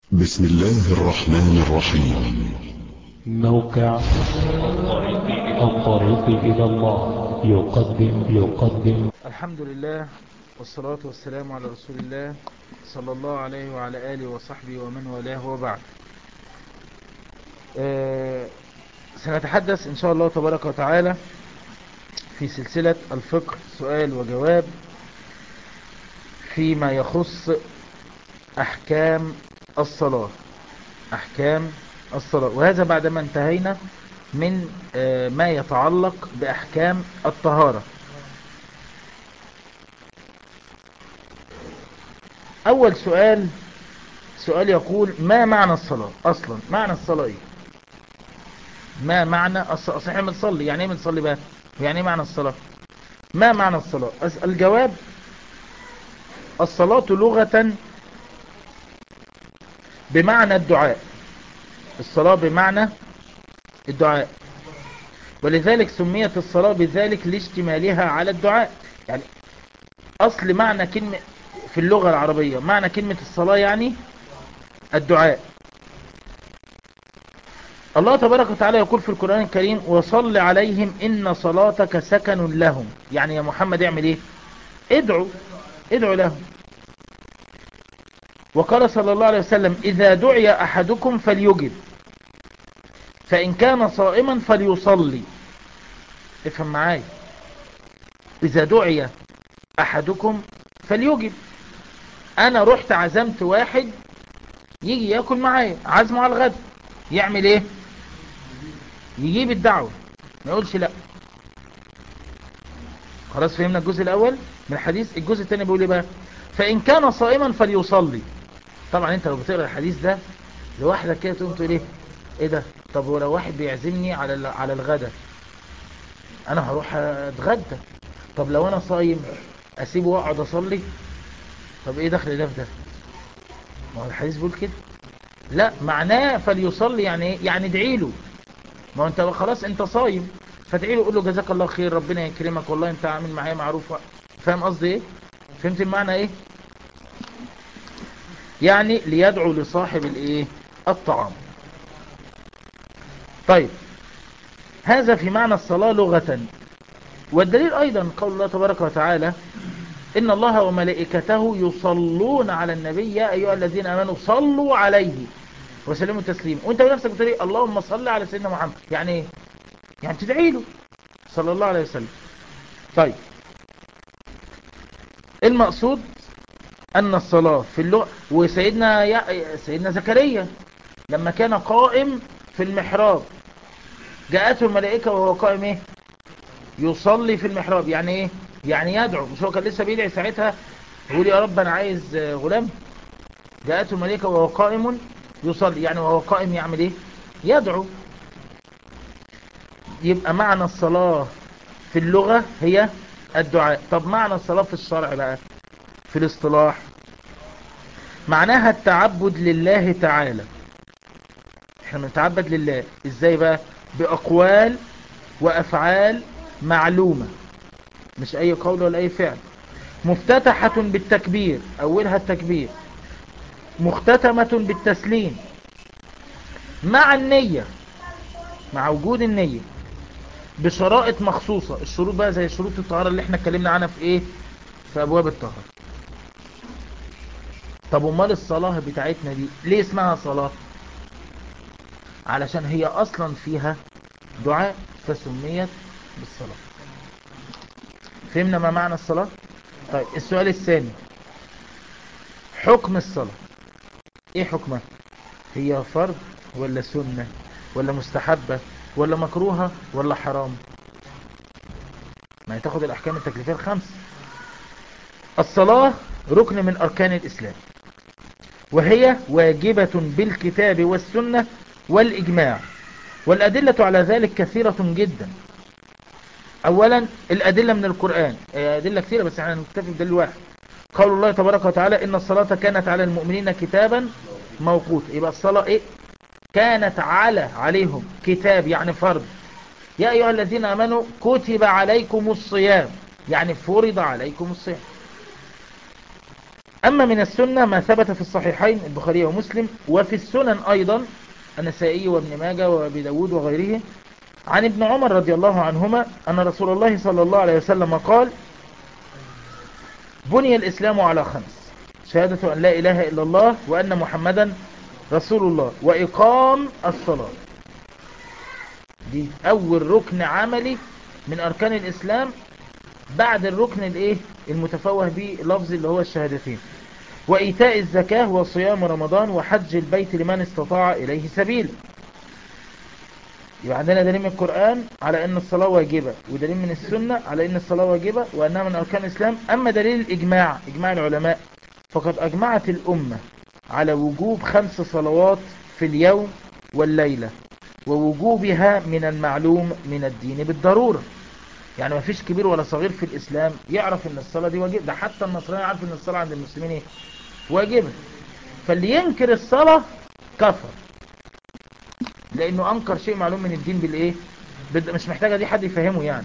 بسم الله الرحمن الرحيم موقع الطريق إلى الله يقدم يقدم الحمد لله والصلاة والسلام على رسول الله صلى الله عليه وعلى آله وصحبه ومن والاه وبعد آه، سنتحدث إن شاء الله تبارك وتعالى في سلسلة الفقه سؤال وجواب فيما يخص أحكام الصلاة أحكام الصلاة وهذا بعدما انتهينا من آه، ما يتعلق بأحكام الطهارة أول سؤال سؤال يقول ما معنى الصلاة أصلا معنى الصلاة إيه ما معنى الصلاة صحيح بنصلي يعني إيه بنصلي بقى يعني إيه معنى الصلاة ما معنى الصلاة أس- الجواب الصلاة لغة بمعنى الدعاء الصلاة بمعنى الدعاء ولذلك سميت الصلاة بذلك لاشتمالها على الدعاء يعني أصل معنى كلمة في اللغة العربية معنى كلمة الصلاة يعني الدعاء الله تبارك وتعالى يقول في القرآن الكريم وصل عليهم إن صلاتك سكن لهم يعني يا محمد اعمل ايه ادعو ادعو لهم وقال صلى الله عليه وسلم إذا دعي أحدكم فليجب فإن كان صائما فليصلي افهم معاي إذا دعي أحدكم فليجب أنا رحت عزمت واحد يجي يأكل معايا عزمه على الغد يعمل ايه يجيب الدعوة ما يقولش لا خلاص فهمنا الجزء الأول من الحديث الجزء الثاني بيقول ايه بقى فإن كان صائما فليصلي طبعا انت لو بتقرأ الحديث ده لوحدك كده تقوم تقول ايه ايه ده طب ولو واحد بيعزمني على ال- على الغدا انا هروح اتغدى طب لو انا صايم اسيبه واقعد اصلي طب ايه دخل ده في ده ما هو الحديث بيقول كده لا معناه فليصلي يعني ايه يعني ادعي له ما هو انت خلاص انت صايم فادعي له قول له جزاك الله خير ربنا يكرمك والله انت عامل معايا معروف فاهم قصدي ايه فهمت المعنى ايه يعني ليدعو لصاحب الايه الطعام طيب هذا في معنى الصلاة لغة والدليل ايضا قول الله تبارك وتعالى إن الله وملائكته يصلون على النبي يا أيها الذين آمنوا صلوا عليه وسلموا تسليما وانت بنفسك بتقول ايه اللهم صل على سيدنا محمد يعني ايه يعني تدعي له صلى الله عليه وسلم طيب المقصود أن الصلاة في اللغة وسيدنا يا... سيدنا زكريا لما كان قائم في المحراب جاءته الملائكة وهو قائم ايه يصلي في المحراب يعني ايه يعني يدعو مش هو كان لسه بيدعي ساعتها يقول يا رب انا عايز آه، غلام جاءته الملائكة وهو قائم يصلي يعني وهو قائم يعمل ايه يدعو يبقى معنى الصلاة في اللغة هي الدعاء طب معنى الصلاة في الشرع بقى في الاصطلاح معناها التعبد لله تعالى احنا بنتعبد لله ازاي بقى باقوال وافعال معلومة مش اي قول ولا اي فعل مفتتحة بالتكبير اولها التكبير مختتمة بالتسليم مع النية مع وجود النية بشرائط مخصوصة الشروط بقى زي شروط الطهارة اللي احنا اتكلمنا عنها في ايه في ابواب الطهارة طب امال الصلاة بتاعتنا دي ليه اسمها صلاة علشان هي اصلا فيها دعاء فسميت بالصلاة فهمنا ما معنى الصلاة طيب السؤال الثاني حكم الصلاة ايه حكمها هي فرض ولا سنة ولا مستحبة ولا مكروهة ولا حرام ما هي تاخد الاحكام التكليفية الخمس الصلاة ركن من اركان الاسلام وهي واجبة بالكتاب والسنة والاجماع والادلة على ذلك كثيرة جدا اولا الادلة من القرآن هي ادلة كثيرة بس احنا نكتفي بدليل واحد قول الله تبارك وتعالى ان الصلاة كانت على المؤمنين كتابا موقوتا يبقى الصلاة ايه كانت على عليهم كتاب يعني فرض يا ايها الذين امنوا كتب عليكم الصيام يعني فرض عليكم الصيام أما من السنة ما ثبت في الصحيحين البخاري ومسلم وفي السنن أيضا النسائي وابن ماجه وابي داود وغيره عن ابن عمر رضي الله عنهما أن رسول الله صلى الله عليه وسلم قال بني الإسلام على خمس شهادة أن لا إله إلا الله وأن محمدا رسول الله وإقام الصلاة دي أول ركن عملي من أركان الإسلام بعد الركن الايه المتفوه به لفظ اللي هو الشهادتين وإيتاء الزكاة وصيام رمضان وحج البيت لمن استطاع إليه سبيل يبقى عندنا دليل من القرآن على أن الصلاة واجبة ودليل من السنة على أن الصلاة واجبة وأنها من أركان الإسلام أما دليل الإجماع إجماع العلماء فقد أجمعت الأمة على وجوب خمس صلوات في اليوم والليلة ووجوبها من المعلوم من الدين بالضرورة يعني ما فيش كبير ولا صغير في الإسلام يعرف أن الصلاة دي واجبة ده حتى النصراني عارف أن الصلاة عند المسلمين إيه؟ واجبة فاللي ينكر الصلاة كفر لأنه أنكر شيء معلوم من الدين بالإيه بد... مش محتاجة دي حد يفهمه يعني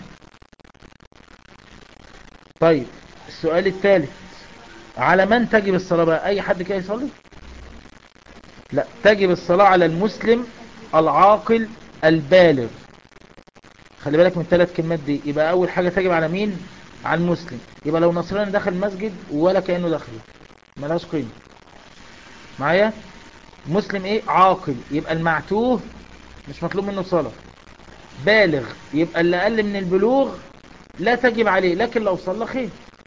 طيب السؤال الثالث على من تجب الصلاة بقى أي حد كده يصلي لا تجب الصلاة على المسلم العاقل البالغ خلي بالك من الثلاث كلمات دي يبقى أول حاجة تجب على مين على المسلم يبقى لو نصراني دخل المسجد ولا كأنه دخل ملهاش قيمة معايا مسلم ايه عاقل يبقى المعتوه مش مطلوب منه صلاة بالغ يبقى اللي أقل من البلوغ لا تجب عليه لكن لو صلى خير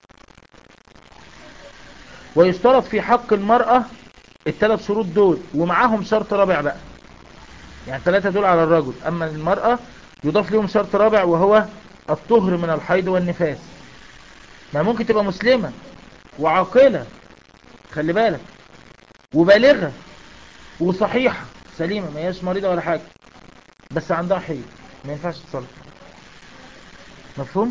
ويشترط في حق المرأة الثلاث شروط دول ومعاهم شرط رابع بقى يعني ثلاثة دول على الرجل أما المرأة يضاف لهم شرط رابع وهو الطهر من الحيض والنفاس ما ممكن تبقى مسلمة وعاقلة خلي بالك وبالغة وصحيحة سليمة ما هياش مريضة ولا حاجة بس عندها حيض ما ينفعش تصلي مفهوم؟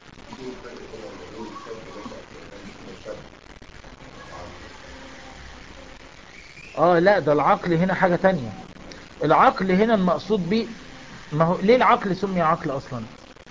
اه لا ده العقل هنا حاجة تانية العقل هنا المقصود به ما هو ليه العقل سمي عقل اصلا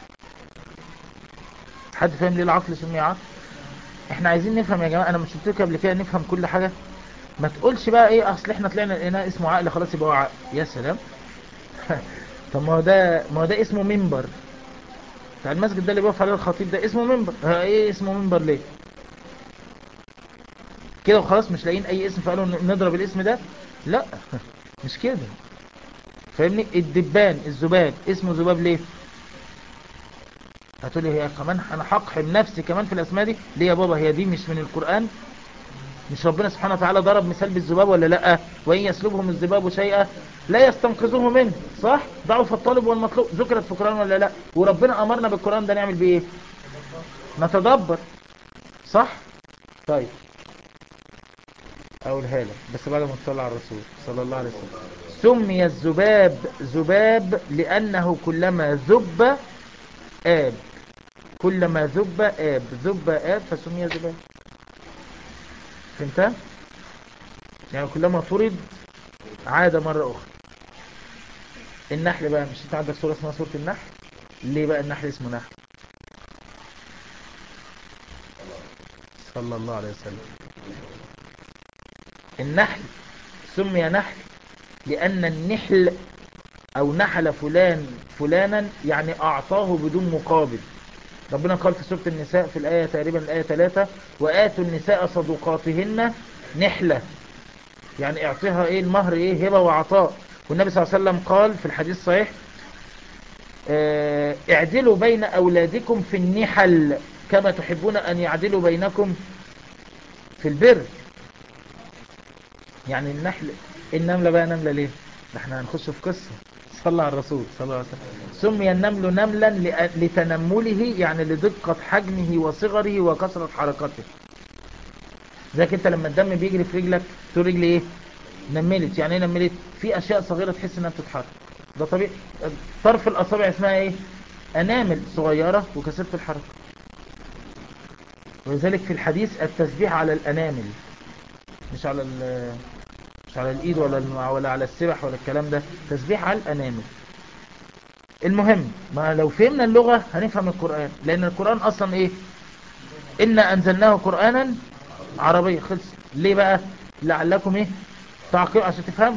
حد فاهم ليه العقل سمي عقل احنا عايزين نفهم يا جماعة انا مش قلت لكم قبل كده نفهم كل حاجة ما تقولش بقى ايه اصل احنا طلعنا لقيناه اسمه عقل خلاص يبقى هو عقل يا سلام طب ما هو ده ما هو ده اسمه منبر بتاع المسجد ده اللي بيقف عليه الخطيب ده اسمه منبر ها ايه اسمه منبر ليه كده وخلاص مش لاقيين اي اسم فقالوا نضرب الاسم ده لا مش كده فاهمني الدبان الذباب اسمه ذباب ليه هتقولي هي كمان انا هقحم نفسي كمان في الاسماء دي ليه يا بابا هي دي مش من القرآن مش ربنا سبحانه وتعالى ضرب مثال بالذباب ولا لا وإن يسلبهم الذباب شيئا لا يستنقذوه منه صح ضعف الطالب والمطلوب ذكرت في القرآن ولا لا وربنا أمرنا بالقرآن ده نعمل بيه ايه نتدبر صح طيب أقولها لك بس بعد ما تصلى على الرسول صلى الله عليه وسلم سمي الذباب ذباب لأنه كلما ذب آب كلما ذب آب ذب آب فسمي ذباب فهمت يعني كلما طرد عاد مرة أخرى النحل بقى مش انت عندك سورة اسمها سورة النحل ليه بقى النحل اسمه نحل صلى الله عليه وسلم النحل سمي نحل لأن النحل أو نحل فلان فلانا يعني أعطاه بدون مقابل ربنا قال في سورة النساء في الآية تقريبا الآية 3 وآتوا النساء صدقاتهن نحلة يعني اعطيها ايه المهر ايه هبة وعطاء والنبي صلى الله عليه وسلم قال في الحديث الصحيح اه اعدلوا بين أولادكم في النحل كما تحبون أن يعدلوا بينكم في البر يعني النحل النملة بقى نملة ليه ده احنا هنخش في قصة صلى على الرسول صلى الله عليه وسلم سمي النمل نملا لتنمله يعني لدقة حجمه وصغره وكثرة حركته زيك انت لما الدم بيجري في رجلك تقول رجلي ايه نملت يعني ايه نملت في اشياء صغيرة تحس انها بتتحرك ده طبيعي طرف الاصابع اسمها ايه انامل صغيرة وكثيرة الحركة ولذلك في الحديث التسبيح على الانامل مش على مش على الايد ولا ولا على السبح ولا الكلام ده تسبيح على الانامل المهم ما لو فهمنا اللغة هنفهم القرآن لان القرآن اصلا ايه إنا انزلناه قرآنا عربية خلص ليه بقى لعلكم ايه تعقلوا عشان تفهموا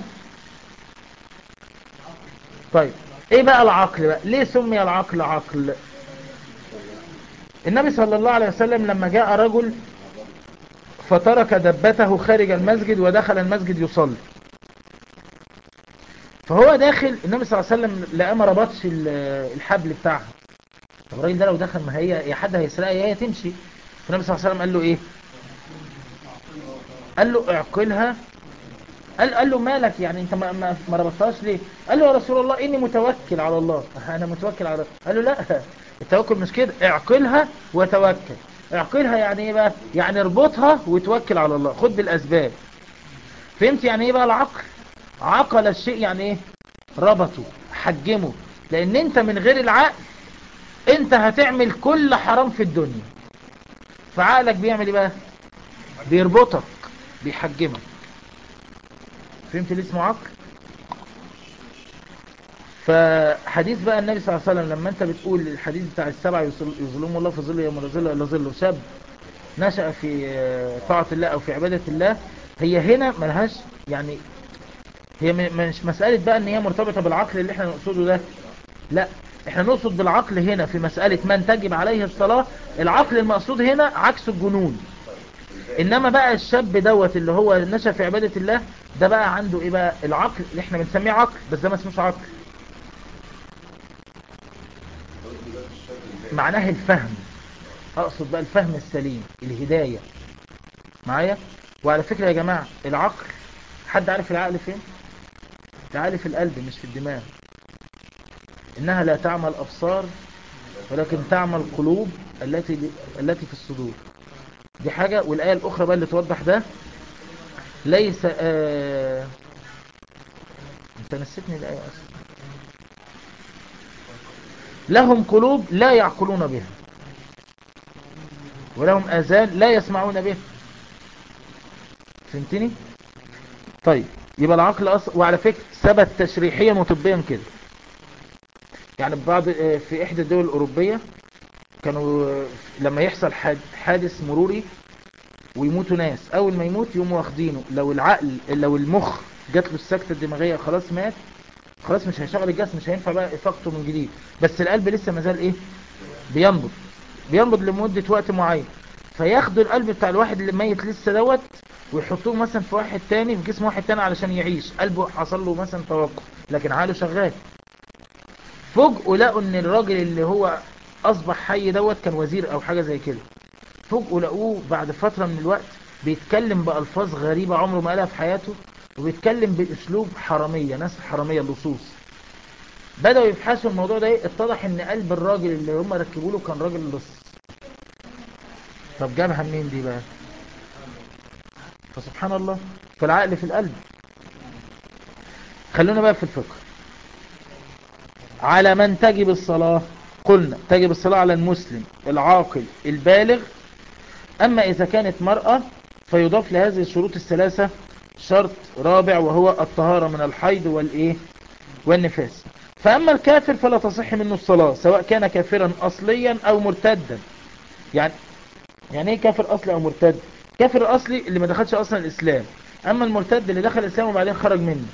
طيب ايه بقى العقل بقى ليه سمي العقل عقل النبي صلى الله عليه وسلم لما جاء رجل فترك دبته خارج المسجد ودخل المسجد يصلي فهو داخل النبي صلى الله عليه وسلم لقى ما ربطش الحبل بتاعها طب الراجل ده لو دخل ما هي يا حد هيسرقها يا هي تمشي فالنبي صلى الله عليه وسلم قال له ايه قال له اعقلها قال, قال له مالك يعني انت ما, ما, ما ربطتهاش ليه قال له يا رسول الله اني متوكل على الله انا متوكل على الله قال له لا التوكل مش كده اعقلها وتوكل اعقلها يعني ايه بقى يعني اربطها وتوكل على الله خد بالاسباب فهمت يعني ايه بقى العقل عقل الشيء يعني ايه ربطه حجمه لان انت من غير العقل انت هتعمل كل حرام في الدنيا فعقلك بيعمل ايه بقى بيربطك بيحجمك فهمت اللي اسمه عقل فحديث بقى النبي صلى الله عليه وسلم لما انت بتقول الحديث بتاع السبعة يظلموا الله في ظل يوم لا ظل الا ظله شاب نشأ في طاعة الله او في عبادة الله هي هنا ملهاش يعني هي مش مسألة بقى ان هي مرتبطة بالعقل اللي احنا نقصده ده لا احنا نقصد بالعقل هنا في مسألة من تجب عليه الصلاة العقل المقصود هنا عكس الجنون انما بقى الشاب دوت اللي هو نشأ في عبادة الله ده بقى عنده ايه بقى العقل اللي احنا بنسميه عقل بس ده ما اسموش عقل معناه الفهم اقصد بقى الفهم السليم الهداية معايا وعلى فكرة يا جماعة العقل حد عارف العقل فين العقل في القلب مش في الدماغ انها لا تعمل ابصار ولكن تعمل قلوب التي التي في الصدور دي حاجة والآية الأخرى بقى اللي توضح ده ليس آه انت نسيتني الآية أصلا لهم قلوب لا يعقلون بها ولهم آذان لا يسمعون بها فهمتني طيب يبقى العقل أصلا وعلى فكرة ثبت تشريحيا وطبيا كده يعني بعض في إحدى الدول الأوروبية كانوا لما يحصل حادث مروري ويموتوا ناس اول ما يموت يقوموا واخدينه لو العقل لو المخ جات له السكتة الدماغية خلاص مات خلاص مش هيشغل الجسم مش هينفع بقى افاقته من جديد بس القلب لسه مازال ايه بينبض بينبض لمدة وقت معين فياخدوا القلب بتاع الواحد اللي ميت لسه دوت ويحطوه مثلا في واحد تاني في جسم واحد تاني علشان يعيش قلبه حصل له مثلا توقف لكن عقله شغال فوجئوا لقوا ان الراجل اللي هو اصبح حي دوت كان وزير او حاجة زي كده فوجئوا لقوه بعد فترة من الوقت بيتكلم بألفاظ غريبة عمره ما قالها في حياته وبيتكلم بأسلوب حرامية ناس حرامية اللصوص بدأوا يبحثوا الموضوع ده ايه اتضح ان قلب الراجل اللي هم ركبوا له كان راجل لص طب جابها منين دي بقى فسبحان الله فالعقل في القلب خلونا بقى في الفقه على من تجب الصلاة قلنا تجب الصلاة على المسلم العاقل البالغ أما إذا كانت مرأة فيضاف لهذه الشروط الثلاثة شرط رابع وهو الطهارة من الحيض والإيه والنفاس فأما الكافر فلا تصح منه الصلاة سواء كان كافرا أصليا أو مرتدا يعني يعني ايه كافر أصلي أو مرتد كافر الأصلي اللي ما دخلش أصلا الإسلام أما المرتد اللي دخل الإسلام وبعدين خرج منه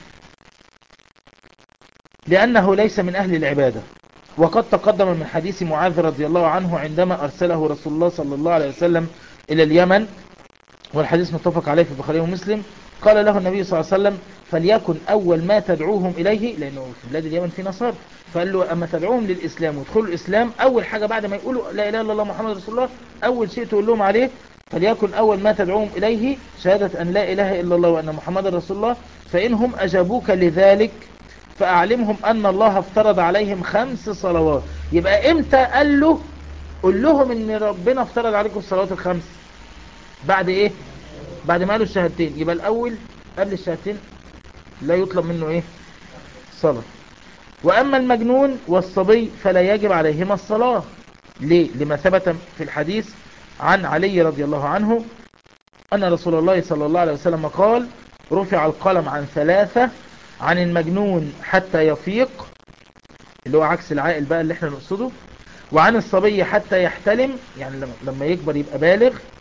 لأنه ليس من أهل العبادة وقد تقدم من حديث معاذ رضي الله عنه عندما أرسله رسول الله صلى الله عليه وسلم إلى اليمن والحديث متفق عليه في البخاري ومسلم قال له النبي صلى الله عليه وسلم فليكن أول ما تدعوهم إليه لأنه في بلاد اليمن في نصارى فقال له أما تدعوهم للإسلام وادخلوا الإسلام أول حاجة بعد ما يقولوا لا إله إلا الله محمد رسول الله أول شيء تقول لهم عليه فليكن أول ما تدعوهم إليه شهادة أن لا إله إلا الله وأن محمد رسول الله فإنهم أجابوك لذلك فأعلمهم أن الله افترض عليهم خمس صلوات يبقى إمتى قال له قل لهم أن ربنا افترض عليكم الصلوات الخمس بعد إيه بعد ما قالوا الشهادتين يبقى الأول قبل الشهادتين لا يطلب منه إيه صلاة وأما المجنون والصبي فلا يجب عليهما الصلاة ليه لما ثبت في الحديث عن علي رضي الله عنه أن رسول الله صلى الله عليه وسلم قال رفع القلم عن ثلاثة عن المجنون حتى يفيق اللي هو عكس العائل بقى اللي احنا نقصده وعن الصبي حتى يحتلم يعني لما يكبر يبقى بالغ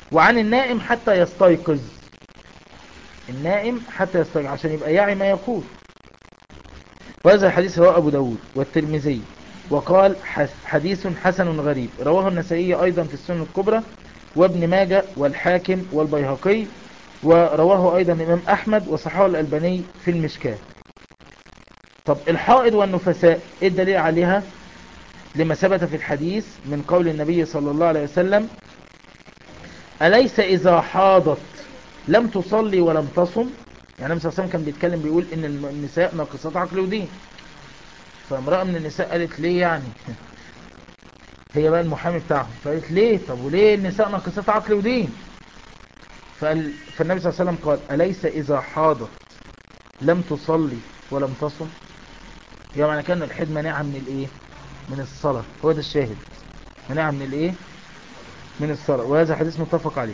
وعن النائم حتى يستيقظ النائم حتى يستيقظ عشان يبقى يعي ما يقول وهذا الحديث رواه أبو داود والترمذي وقال حديث حسن غريب رواه النسائي أيضا في السنة الكبرى وابن ماجه والحاكم والبيهقي ورواه أيضا الإمام أحمد وصححه الألباني في المشكاة طب الحائض والنفساء ايه الدليل عليها لما ثبت في الحديث من قول النبي صلى الله عليه وسلم أليس إذا حاضت لم تصلي ولم تصم يعني النبي صلى الله عليه وسلم كان بيتكلم بيقول إن النساء ناقصات عقل ودين فامرأة من النساء قالت ليه يعني هي بقى المحامي بتاعهم فقالت ليه طب وليه النساء ناقصات عقل ودين فقال فالنبي صلى الله عليه وسلم قال أليس إذا حاضت لم تصلي ولم تصم هي معنى كان الحيض منعها من الايه من الصلاة هو ده الشاهد منعها من الايه من الصلاة وهذا حديث متفق عليه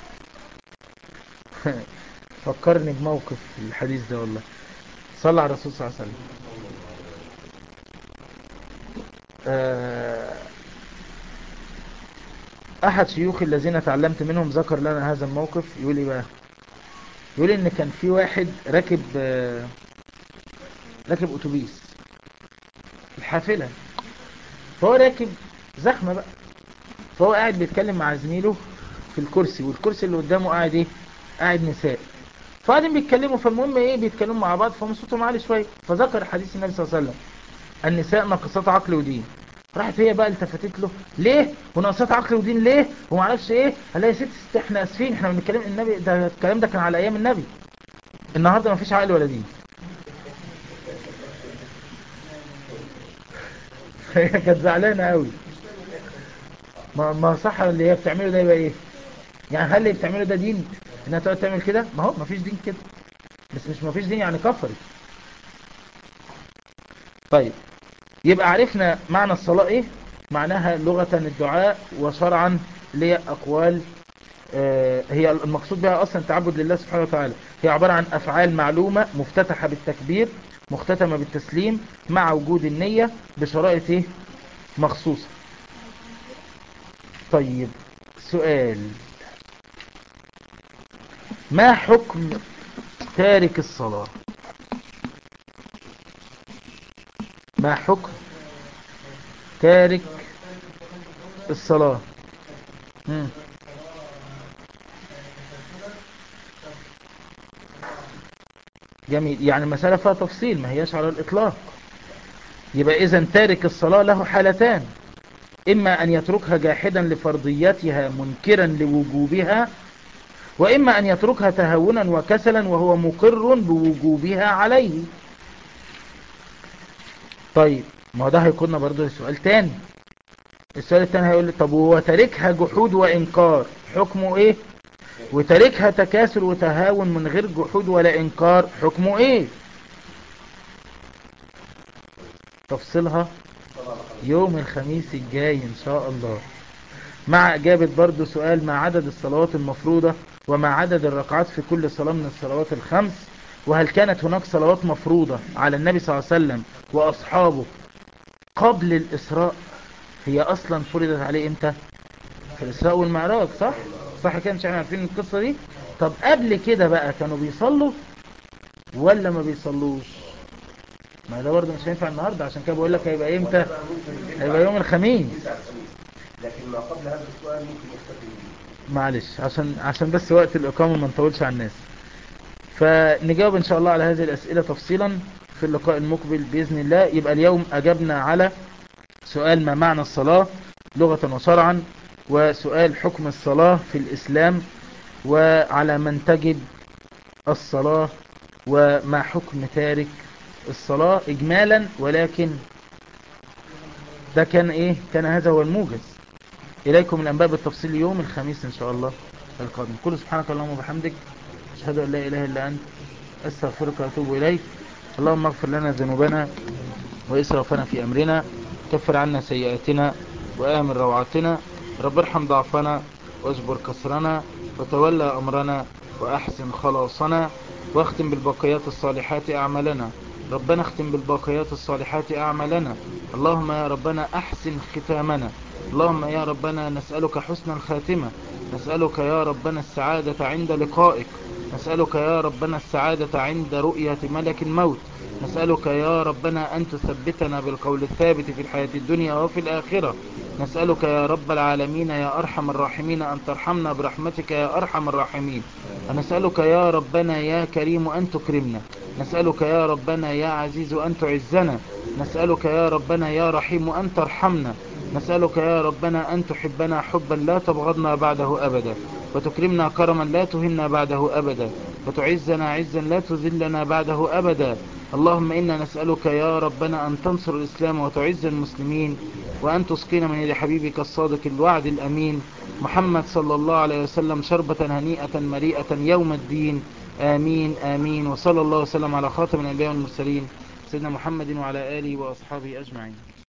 فكرني بموقف الحديث ده والله صلى على الرسول صلى الله عليه وسلم احد شيوخ الذين تعلمت منهم ذكر لنا هذا الموقف يقول ايه بقى يقول ان كان في واحد راكب راكب اتوبيس الحافلة فهو راكب زحمة بقى فهو قاعد بيتكلم مع زميله في الكرسي والكرسي اللي قدامه قاعد ايه قاعد نساء فقاعدين بيتكلموا فالمهم ايه بيتكلموا مع بعض فهم صوتهم عالي شويه فذكر حديث النبي صلى الله عليه وسلم النساء ناقصات عقل ودين راحت هي بقى التفتت له ليه وناقصات عقل ودين ليه وما عرفش ايه قال لها يا ست احنا اسفين احنا بنتكلم النبي ده الكلام ده كان على ايام النبي النهارده ما فيش عقل ولا دين هي كانت زعلانه قوي ما ما صح اللي هي بتعمله ده يبقى ايه يعني هل اللي بتعمله ده دين انها تقعد تعمل كده ما هو ما فيش دين كده بس مش ما فيش دين يعني كفرت طيب يبقى عرفنا معنى الصلاة ايه معناها لغة الدعاء وشرعا اللي هي اقوال آه هي المقصود بها اصلا تعبد لله سبحانه وتعالى هي عبارة عن افعال معلومة مفتتحة بالتكبير مختتمة بالتسليم مع وجود النية بشرائط ايه مخصوصة طيب سؤال ما حكم تارك الصلاة ما حكم تارك الصلاة مم. جميل يعني المسألة فيها تفصيل ما هياش على الإطلاق يبقى إذا تارك الصلاة له حالتان إما أن يتركها جاحدا لفرضيتها منكرا لوجوبها وإما أن يتركها تهونا وكسلا وهو مقر بوجوبها عليه طيب ما ده هيكون برضه سؤال تاني السؤال التاني هيقول لي طب وهو تاركها جحود وإنكار حكمه إيه وتاركها تكاسل وتهاون من غير جحود ولا إنكار حكمه إيه تفصيلها يوم الخميس الجاي إن شاء الله مع إجابة برضو سؤال ما عدد الصلوات المفروضة وما عدد الركعات في كل صلاة من الصلوات الخمس وهل كانت هناك صلوات مفروضة على النبي صلى الله عليه وسلم وأصحابه قبل الإسراء هي أصلا فرضت عليه إمتى في الإسراء والمعراج صح صح كده مش احنا عارفين القصة دي طب قبل كده بقى كانوا بيصلوا ولا ما بيصلوش ما ده برضه مش هينفع النهاردة عشان كده بقول لك هيبقى امتى هيبقى يوم الخميس لكن ما قبل هذا السؤال ممكن يختفي معلش عشان عشان بس وقت الإقامة ما نطولش على الناس فنجاوب إن شاء الله على هذه الأسئلة تفصيلا في اللقاء المقبل بإذن الله يبقى اليوم أجبنا على سؤال ما معنى الصلاة لغة وشرعا وسؤال حكم الصلاة في الإسلام وعلى من تجب الصلاة وما حكم تارك الصلاة إجمالا ولكن ده كان إيه كان هذا هو الموجز إليكم الأنباء بالتفصيل يوم الخميس إن شاء الله القادم كل سبحانك اللهم وبحمدك أشهد أن لا إله إلا أنت أستغفرك وأتوب إليك اللهم اغفر لنا ذنوبنا وإسرافنا في أمرنا كفر عنا سيئاتنا وآمن روعاتنا رب ارحم ضعفنا واجبر كسرنا وتولى أمرنا وأحسن خلاصنا واختم بالباقيات الصالحات أعمالنا ربنا اختم بالباقيات الصالحات أعمالنا اللهم يا ربنا أحسن ختامنا اللهم يا ربنا نسألك حسن الخاتمة نسألك يا ربنا السعادة عند لقائك نسألك يا ربنا السعادة عند رؤية ملك الموت نسألك يا ربنا أن تثبتنا بالقول الثابت في الحياة الدنيا وفي الآخرة نسألك يا رب العالمين يا أرحم الراحمين أن ترحمنا برحمتك يا أرحم الراحمين ونسألك يا ربنا يا كريم أن تكرمنا نسألك يا ربنا يا عزيز أن تعزنا نسألك يا ربنا يا رحيم أن ترحمنا نسألك يا ربنا أن تحبنا حبا لا تبغضنا بعده أبدا وتكرمنا كرما لا تهنا بعده أبدا وتعزنا عزا لا تذلنا بعده أبدا اللهم إنا نسألك يا ربنا أن تنصر الإسلام وتعز المسلمين وأن تسقينا من يد حبيبك الصادق الوعد الأمين محمد صلى الله عليه وسلم شربة هنيئة مريئة يوم الدين آمين آمين وصلى الله وسلم على خاتم الأنبياء والمرسلين سيدنا محمد وعلى آله وأصحابه أجمعين